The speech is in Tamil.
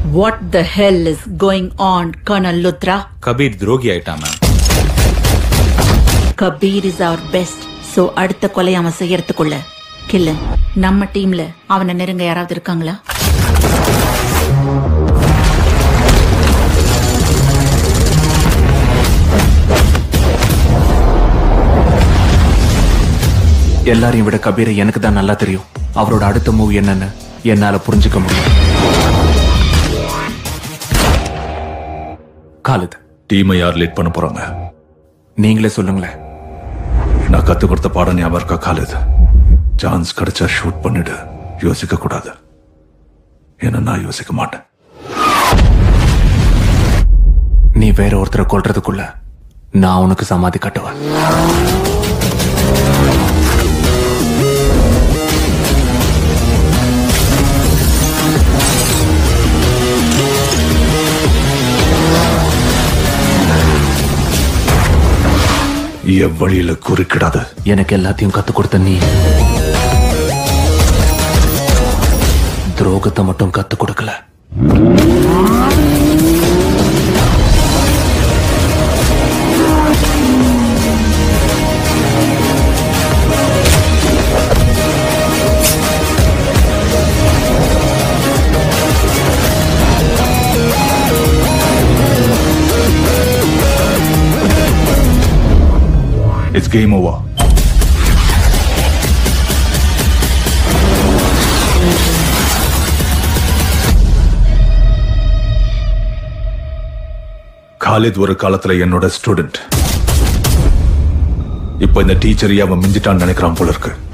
what the hell is going on colonel Luthra Kabir துரோகி ஆயிட்டான் ma'am Kabir is our best so அடுத்த கொலை அவன் செய்யறதுக்குள்ள கில்லன் நம்ம டீம்ல அவனை நெருங்க யாராவது இருக்காங்களா எல்லாரையும் விட கபீரை எனக்கு தான் நல்லா தெரியும் அவரோட அடுத்த மூவ் என்னன்னு என்னால புரிஞ்சுக்க முடியும் காலித் டீமை யார் லீட் பண்ண போறாங்க நீங்களே சொல்லுங்களேன் நான் கத்து கொடுத்த பாடம் ஞாபகம் இருக்கா காலேது சான்ஸ் கிடைச்சா ஷூட் பண்ணிடு யோசிக்க கூடாது ஏன்னா நான் யோசிக்க மாட்டேன் நீ வேற ஒருத்தரை கொல்றதுக்குள்ள நான் உனக்கு சமாதி கட்டுவேன் என் வழியில குறுக்கிடாத எனக்கு எல்லாத்தையும் கத்து கொடுத்த நீ துரோகத்தை மட்டும் கத்து கொடுக்கல இட்ஸ் கேம் ஓவர் காலித் ஒரு காலத்துல என்னோட ஸ்டூடெண்ட் இப்போ இந்த டீச்சரையே அவன் மிஞ்சிட்டான்னு நினைக்கிறான் போல இருக்கு